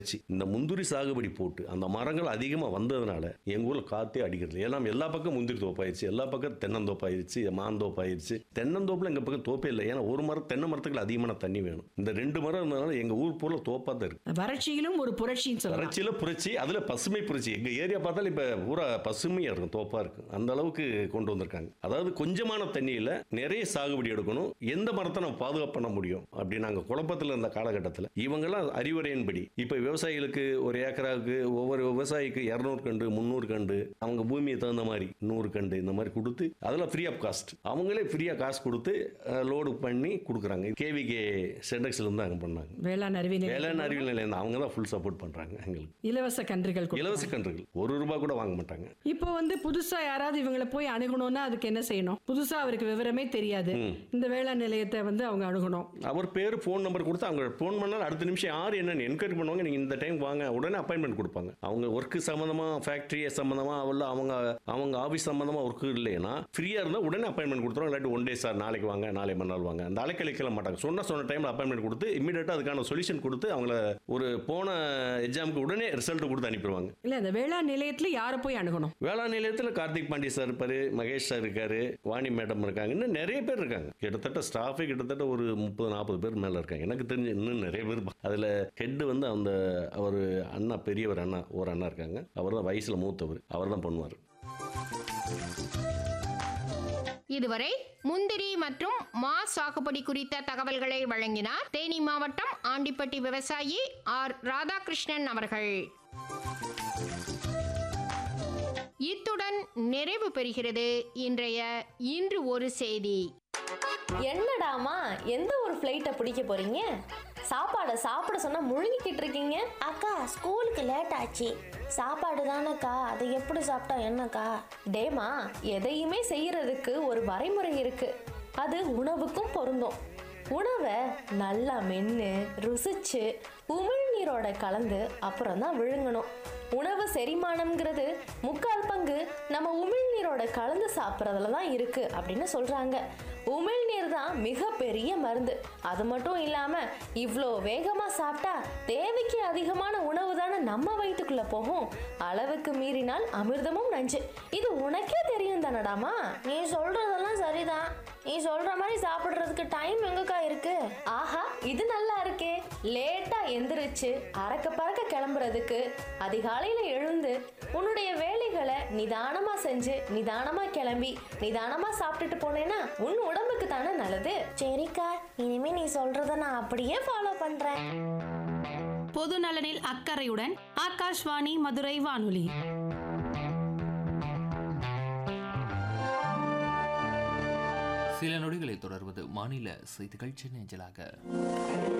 வச்சு இந்த முந்திரி சாகுபடி போட்டு அந்த மரங்கள் அதிகமாக வந்ததுனால எங்கள் ஊரில் காற்றே அடிக்கிறது ஏன்னா எல்லா பக்கம் முந்திரி தோப்பாயிருச்சு எல்லா பக்கம் தென்னந்தோப்பாயிருச்சு மாந்தோப்பாயிருச்சு தென்னந்தோப்பில் எங்கள் பக்கம் தோப்பே இல்லை ஏன்னா ஒரு மரம் தென்னை மரத்துக்கு அதிகமான தண்ணி வேணும் இந்த ரெண்டு மரம் இருந்ததுனால எங்கள் ஊர் பூரா தோப்பாக தான் இருக்கு வறட்சியிலும் ஒரு புரட்சின்னு சொல்லலாம் வறட்சியில் புரட்சி அதில் பசுமை புரட்சி எங்கள் ஏரியா பார்த்தாலும் இப்போ பூரா பசுமையாக இருக்கும் தோப்பாக இருக்கும் அந்த அளவுக்கு கொண்டு வந்திருக்காங்க அதாவது கொஞ்சமான தண்ணியில் நிறைய சாகுபடி எடுக்கணும் எந்த மரத்தை நம்ம பாதுகாப்பு பண்ண முடியும் அப்படின்னு நாங்கள் குழப்பத்தில் இருந்த காலகட்டத்தில் இவங்கெல்லாம் அறிவுரையின்படி இப்போ விவசாயிகளுக்கு ஒரு ஏக்கராவுக்கு ஒவ்வொரு விவசாயிக்கு இரநூறு கண்டு முந்நூறு கண்டு அவங்க பூமியை தகுந்த மாதிரி நூறு கண்டு இந்த மாதிரி கொடுத்து அதெல்லாம் ஃப்ரீ ஆஃப் காஸ்ட் அவங்களே ஃப்ரீயாக காசு கொடுத்து லோடு பண்ணி கொடுக்குறாங்க கேவிகே சென்டெக்ஸ்ல இருந்து அங்கே பண்ணாங்க வேளாண் அறிவியல் வேளாண் அறிவியல் நிலையம் தான் அவங்க தான் ஃபுல் சப்போர்ட் பண்ணுறாங்க எங்களுக்கு இலவச கன்றுகள் கொடு- இலவச கன்றுகள் ஒரு ரூபாய் கூட வாங்க மாட்டாங்க இப்போ வந்து புதுசா யாராவது இவங்களை போய் அணுகணும்னா அதுக்கு என்ன செய்யணும் புதுசா அவருக்கு விவரமே தெரியாது இந்த வேளாண் நிலையத்தை வந்து அவங்க அணுகணும் அவர் பேர் ஃபோன் நம்பர் கொடுத்து அவங்க ஃபோன் பண்ணால் அடுத்த நிமிஷம் யார் என்னன்னு என்கொயரி பண்ணுவாங்க நீங்கள் இந்த டைம் வாங்க உடனே அப்பாயின்மெண்ட் கொடுப்பாங்க அவங்க ஒர்க்கு சம்மந்தமாக ஃபேக்ட்ரி சம்மந்தமாக அவள் அவங்க அவங்க ஆஃபீஸ் சம்மந்தமாக ஒர்க்கு இல்லைன்னா ஃப்ரீயாக இருந்தால் உடனே அப்பாயின்மெண்ட் கொடுத்துருவாங்க இல்லாட்டி ஒன் டே சார் நாளைக்கு வாங்க நாளை மறுநாள் வாங்க அந்த அலைக்கழிக்கல மாட்டாங்க சொன்ன சொன்ன டைமில் அப்பாயின்மெண்ட் கொடுத்து இமீடியட்டாக அதுக்கான சொல்யூஷன் கொடுத்து அவங்கள ஒரு போன எக்ஸாமுக்கு உடனே ரிசல்ட் கொடுத்து அனுப்பிடுவாங்க இல்ல இந்த வேளாண் நிலையத்துல யாரை போய் அணுகணும் வேளாண் நிலையத்தில் கார்த்திக் பாண்டிய சார் இருப்பாரு மகேஷ் சார் இருக்காரு வாணி மேடம் இருக்காங்க இன்னும் நிறைய பேர் இருக்காங்க கிட்டத்தட்ட ஸ்டாஃபே கிட்டத்தட்ட ஒரு முப்பது நாற்பது பேர் மேலே இருக்காங்க எனக்கு தெரிஞ்சு இன்னும் நிறைய பேர் இருப்பாங்க. அதுல ஹெட் வந்து அந்த அவர் அண்ணா பெரியவர் அண்ணா ஒரு அண்ணா இருக்காங்க அவர் தான் வயசுல மூத்தவர் அவர் தான் பண்ணுவார் இதுவரை முந்திரி மற்றும் மா சாகுபடி குறித்த தகவல்களை வழங்கினார் தேனி மாவட்டம் ஆண்டிப்பட்டி விவசாயி ஆர் ராதாகிருஷ்ணன் அவர்கள் இத்துடன் நிறைவு பெறுகிறது இன்றைய இன்று ஒரு செய்தி என்னடாமா எந்த ஒரு ஃப்ளைட்டை பிடிக்க போறீங்க சாப்பாடை சாப்பிட சொன்னா முழுங்கிக்கிட்டு இருக்கீங்க அக்கா ஸ்கூலுக்கு லேட் ஆச்சு சாப்பாடு தானேக்கா அதை எப்படி சாப்பிட்டா என்னக்கா டேமா எதையுமே செய்யறதுக்கு ஒரு வரைமுறை இருக்கு அது உணவுக்கும் பொருந்தும் உணவை நல்லா மென்று ருசிச்சு உமிழ்நீரோட கலந்து அப்புறம் தான் விழுங்கணும் உணவு செரிமானம்ங்கிறது முக்கால் பங்கு நம்ம உமிழ்நீரோட கலந்து சாப்பிட்றதுல தான் இருக்கு அப்படின்னு சொல்றாங்க உமிழ்நீர் தான் மிகப்பெரிய மருந்து அது மட்டும் இல்லாம இவ்வளோ வேகமா சாப்பிட்டா தேவைக்கு அதிகமான உணவு தானே நம்ம வயிற்றுக்குள்ள போகும் அளவுக்கு மீறினால் அமிர்தமும் நஞ்சு இது உனக்கே தெரியும் தானடாமா நீ சொல்றதெல்லாம் சரிதான் நீ சொல்ற மாதிரி சாப்பிடுறதுக்கு டைம் எங்கக்கா இருக்கு ஆஹா இது நல்லா இருக்கே லேட்டா எந்திரிச்சு அறக்க பறக்க கிளம்புறதுக்கு அதிகாலையில எழுந்து உன்னுடைய வேலைகளை நிதானமா செஞ்சு நிதானமா கிளம்பி நிதானமா சாப்பிட்டுட்டு போனேன்னா உன் உடம்புக்கு தானே நல்லது சரிக்கா இனிமே நீ சொல்றத நான் அப்படியே ஃபாலோ பண்றேன் பொது நலனில் அக்கறையுடன் ஆகாஷ்வாணி மதுரை வானொலி சில நொடிகளை தொடர்வது மாநில செய்திகள் சென்னை அஞ்சலாக